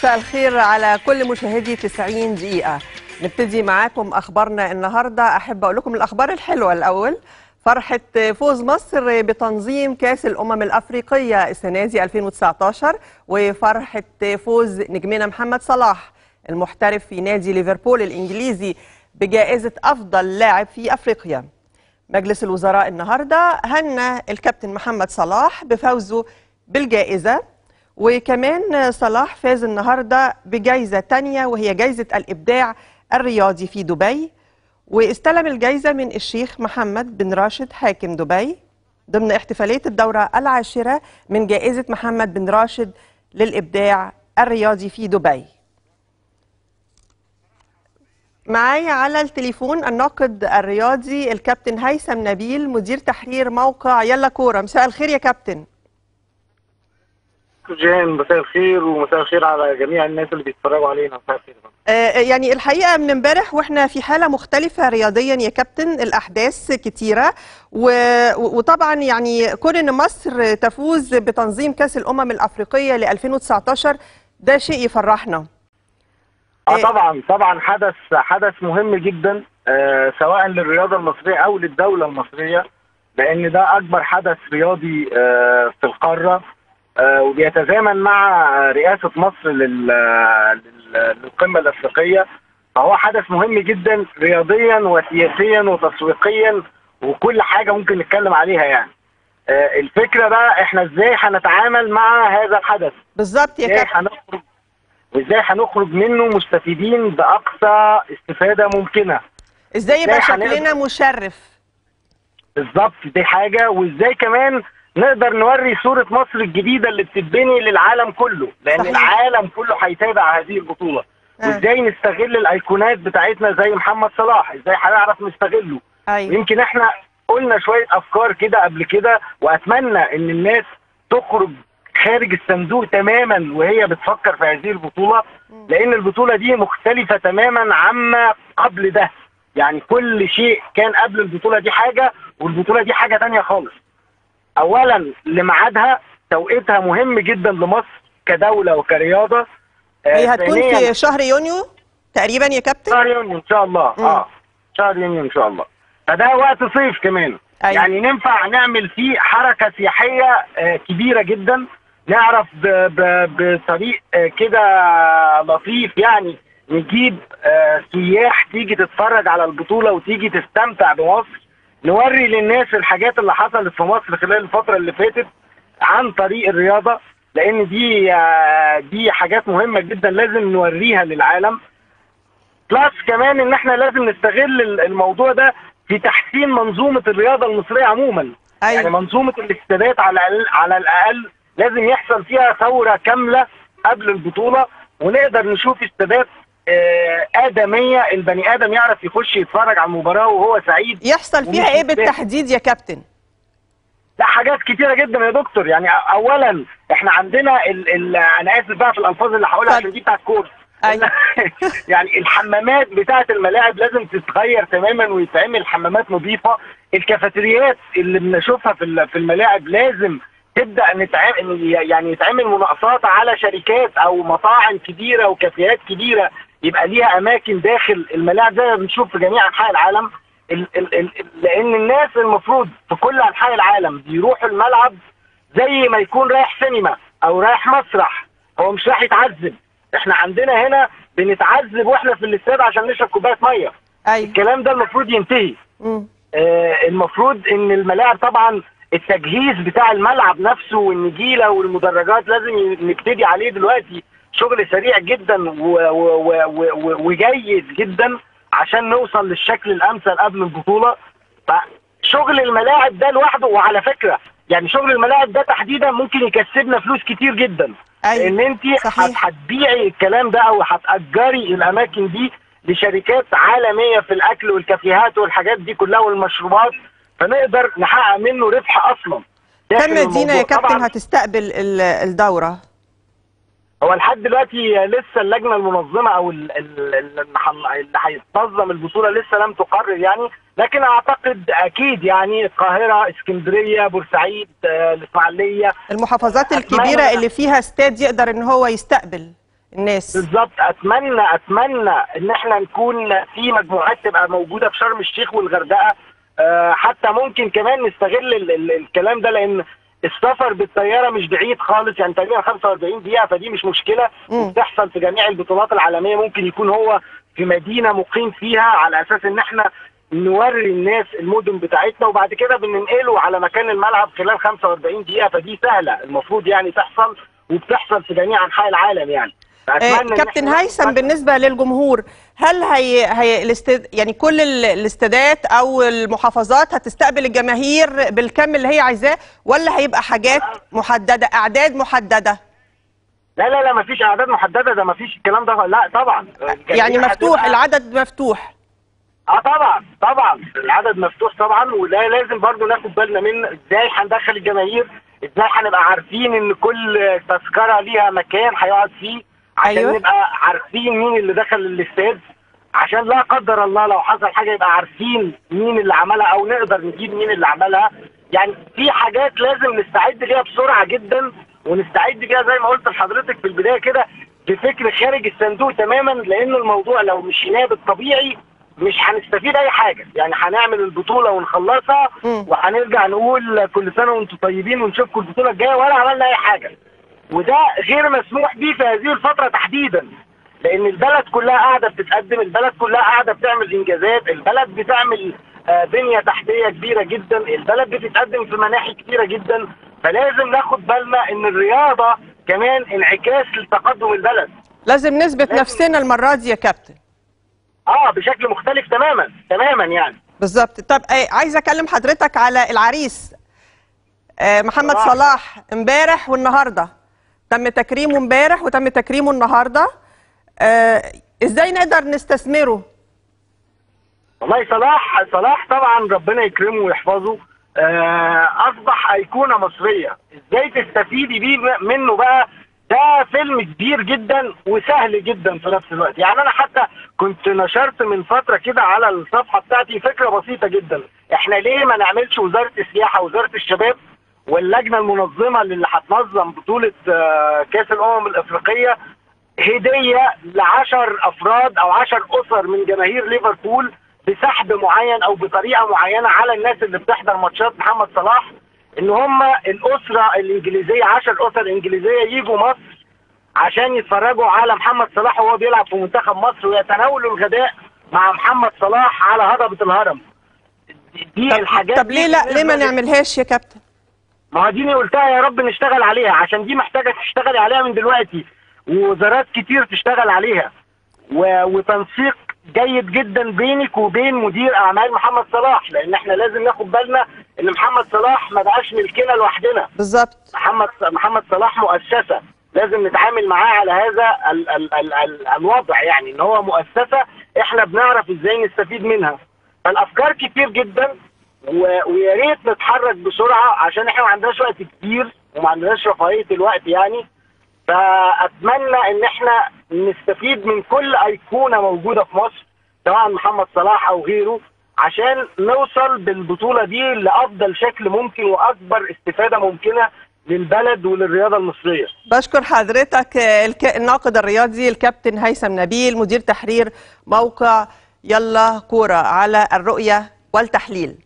مساء الخير على كل مشاهدي 90 دقيقة نبتدي معاكم أخبارنا النهاردة أحب أقول لكم الأخبار الحلوة الأول فرحة فوز مصر بتنظيم كأس الأمم الأفريقية السنة دي 2019 وفرحة فوز نجمنا محمد صلاح المحترف في نادي ليفربول الإنجليزي بجائزة أفضل لاعب في أفريقيا مجلس الوزراء النهاردة هنى الكابتن محمد صلاح بفوزه بالجائزة وكمان صلاح فاز النهاردة بجائزة تانية وهي جائزة الإبداع الرياضي في دبي واستلم الجائزة من الشيخ محمد بن راشد حاكم دبي ضمن احتفالية الدورة العاشرة من جائزة محمد بن راشد للإبداع الرياضي في دبي معايا على التليفون الناقد الرياضي الكابتن هيثم نبيل مدير تحرير موقع يلا كورة مساء الخير يا كابتن جان مساء الخير ومساء الخير على جميع الناس اللي بيتفرجوا علينا مساء الخير آه، يعني الحقيقة من امبارح واحنا في حالة مختلفة رياضيا يا كابتن الأحداث كتيرة و- وطبعا يعني كون إن مصر تفوز بتنظيم كأس الأمم الأفريقية ل 2019 ده شيء يفرحنا اه إيه. طبعا طبعا حدث حدث مهم جدا آه سواء للرياضه المصريه او للدوله المصريه لان ده اكبر حدث رياضي آه في القاره آه وبيتزامن مع رئاسه مصر لل لل- للقمه الافريقيه فهو حدث مهم جدا رياضيا وسياسيا وتسويقيا وكل حاجه ممكن نتكلم عليها يعني آه الفكره بقى احنا ازاي هنتعامل مع هذا الحدث بالظبط يا ازاي كابتن هنخرج وازاي هنخرج منه مستفيدين باقصى استفاده ممكنه ازاي يبقى إزاي هنقدر- شكلنا مشرف بالظبط دي حاجه وازاي كمان نقدر نوري صوره مصر الجديده اللي بتتبني للعالم كله لان صحيح. العالم كله هيتابع هذه البطوله آه. وازاي نستغل الايقونات بتاعتنا زي محمد صلاح ازاي هنعرف نستغله ايوه يمكن احنا قلنا شويه افكار كده قبل كده واتمنى ان الناس تخرج خارج الصندوق تماما وهي بتفكر في هذه البطوله لان البطوله دي مختلفه تماما عما قبل ده يعني كل شيء كان قبل البطوله دي حاجه والبطوله دي حاجه تانية خالص اولا لميعادها توقيتها مهم جدا لمصر كدوله وكرياضه آه، هي هتكون ثانياً- في شهر يونيو تقريبا يا كابتن شهر يونيو ان شاء الله مم. اه شهر يونيو ان شاء الله فده وقت صيف كمان أيوة. يعني ننفع نعمل فيه حركه سياحيه آه كبيره جدا نعرف ب- ب- بطريق آه كده لطيف يعني نجيب آه سياح تيجي تتفرج على البطوله وتيجي تستمتع بمصر نوري للناس الحاجات اللي حصلت في مصر خلال الفتره اللي فاتت عن طريق الرياضه لان دي آه دي حاجات مهمه جدا لازم نوريها للعالم بلس كمان ان احنا لازم نستغل ال- الموضوع ده في تحسين منظومه الرياضه المصريه عموما أيوة. يعني منظومه الاستادات على الأقل على الاقل لازم يحصل فيها ثوره كامله قبل البطوله ونقدر نشوف استادات آه، ادميه البني ادم يعرف يخش يتفرج على المباراه وهو سعيد يحصل فيها ومش ايه متضايق. بالتحديد يا كابتن لا حاجات كتيره جدا يا دكتور يعني اولا احنا عندنا ال ال انا اسف بقى في الالفاظ اللي هقولها اتفضل. عشان دي بتاعت كورس أيوة. يعني الحمامات بتاعت الملاعب لازم تتغير تماما ويتعمل حمامات نظيفه الكافيتريات اللي بنشوفها في ال- في الملاعب لازم تبدا نتعامل يعني يتعمل مناقصات على شركات او مطاعم كبيره وكافيهات كبيره يبقى ليها اماكن داخل الملاعب زي ما بنشوف في جميع انحاء العالم ال ال ال لان الناس المفروض في كل انحاء العالم بيروحوا الملعب زي ما يكون رايح سينما او رايح مسرح هو مش رايح يتعذب احنا عندنا هنا بنتعذب واحنا في الاستاد عشان نشرب كوبايه ميه ايوه الكلام ده المفروض ينتهي مم. آه المفروض ان الملاعب طبعا التجهيز بتاع الملعب نفسه والنجيله والمدرجات لازم ي- نبتدي عليه دلوقتي شغل سريع جدا و- و- و- و- و- وجيد جدا عشان نوصل للشكل الامثل قبل البطوله فشغل الملاعب ده لوحده وعلى فكره يعني شغل الملاعب ده تحديدا ممكن يكسبنا فلوس كتير جدا أيوة. ان انت صحيح. هتبيعي الكلام ده او هتاجري الاماكن دي لشركات عالميه في الاكل والكافيهات والحاجات دي كلها والمشروبات فنقدر نحقق منه ربح اصلا داخل كم مدينه الموضوع. يا كابتن طبعاً هتستقبل ال- الدوره هو لحد دلوقتي لسه اللجنه المنظمه او ال- ال- ال- اللي هيتنظم البطوله لسه لم تقرر يعني لكن اعتقد اكيد يعني القاهره اسكندريه بورسعيد آه، الاسماعيليه المحافظات أتمنى- الكبيره اللي فيها استاد يقدر ان هو يستقبل الناس بالظبط اتمنى اتمنى ان احنا نكون في مجموعات تبقى موجوده في شرم الشيخ والغردقه آه، حتى ممكن كمان نستغل ال ال الكلام ده لان السفر بالطياره مش بعيد خالص يعني تقريبا 45 دقيقه فدي مش مشكله مم. بتحصل في جميع البطولات العالميه ممكن يكون هو في مدينه مقيم فيها على اساس ان احنا نوري الناس المدن بتاعتنا وبعد كده بننقله على مكان الملعب خلال 45 دقيقه فدي سهله المفروض يعني تحصل وبتحصل في جميع انحاء العالم يعني آه، فأتمنى إن كابتن إحنا هيثم ناخد- بالنسبه للجمهور هل هي هي الاستد... يعني كل ال- الاستادات او المحافظات هتستقبل الجماهير بالكم اللي هي عايزاه ولا هيبقى حاجات محدده اعداد محدده لا لا لا مفيش اعداد محدده ده مفيش الكلام ده لا طبعا يعني مفتوح هتبقى- العدد مفتوح اه طبعا طبعا العدد مفتوح طبعا وده لازم برضو ناخد بالنا من ازاي هندخل الجماهير ازاي هنبقى عارفين ان كل تذكره ليها مكان هيقعد فيه عشان أيوة. أيوة. نبقى عارفين مين اللي دخل الاستاد عشان لا قدر الله لو حصل حاجه يبقى عارفين مين اللي عملها او نقدر نجيب مين اللي عملها يعني في حاجات لازم نستعد ليها بسرعه جدا ونستعد ليها زي ما قلت لحضرتك في البدايه كده بفكر خارج الصندوق تماما لان الموضوع لو مشيناه بالطبيعي مش هنستفيد اي حاجه يعني هنعمل البطوله ونخلصها مم. وهنرجع نقول كل سنه وانتم طيبين ونشوفكم البطوله الجايه ولا عملنا اي حاجه وده غير مسموح به في هذه الفتره تحديدا لان البلد كلها قاعده بتتقدم البلد كلها قاعده بتعمل انجازات البلد بتعمل آه، بنيه تحتيه كبيره جدا البلد بتتقدم في مناحي كتيره جدا فلازم ناخد بالنا ان الرياضه كمان انعكاس لتقدم البلد لازم نثبت لازم- نفسنا المره دي يا كابتن اه بشكل مختلف تماما تماما يعني بالظبط طب آه، عايزه اكلم حضرتك على العريس آه، محمد صلاح. صلاح امبارح والنهارده تم تكريمه امبارح وتم تكريمه النهارده آه، ازاي نقدر نستثمره والله صلاح صلاح طبعا ربنا يكرمه ويحفظه آه، اصبح ايقونه مصريه ازاي تستفيدي بيه منه بقى ده فيلم كبير جدا وسهل جدا في نفس الوقت يعني انا حتى كنت نشرت من فتره كده على الصفحه بتاعتي فكره بسيطه جدا احنا ليه ما نعملش وزاره السياحه وزاره الشباب واللجنه المنظمه اللي هتنظم بطوله آه، كاس الامم الافريقيه هديه لعشر افراد او عشر اسر من جماهير ليفربول بسحب معين او بطريقه معينه على الناس اللي بتحضر ماتشات محمد صلاح ان هم الاسره الانجليزيه 10 اسر انجليزيه يجوا مصر عشان يتفرجوا على محمد صلاح وهو بيلعب في منتخب مصر ويتناولوا الغداء مع محمد صلاح على هضبه الهرم دي طب, الحاجات طب دي ليه لا ليه ما بالنسبة لي- نعملهاش يا كابتن ما هو دي قلتها يا رب نشتغل عليها عشان دي محتاجه تشتغل عليها من دلوقتي ووزارات كتير تشتغل عليها و... وتنسيق جيد جدا بينك وبين مدير اعمال محمد صلاح لان احنا لازم ناخد بالنا ان محمد صلاح ما بقاش ملكنا لوحدنا بالظبط محمد محمد صلاح مؤسسه لازم نتعامل معاه على هذا ال... ال... ال... ال... الوضع يعني ان هو مؤسسه احنا بنعرف ازاي نستفيد منها فالافكار كتير جدا و... ويا ريت نتحرك بسرعه عشان احنا ما عندناش وقت كتير وما عندناش رفاهيه الوقت يعني فاتمنى ان احنا نستفيد من كل ايقونه موجوده في مصر سواء محمد صلاح او غيره عشان نوصل بالبطوله دي لافضل شكل ممكن واكبر استفاده ممكنه للبلد وللرياضه المصريه بشكر حضرتك آه، الك- الناقد الرياضي الكابتن هيثم نبيل مدير تحرير موقع يلا كوره على الرؤيه والتحليل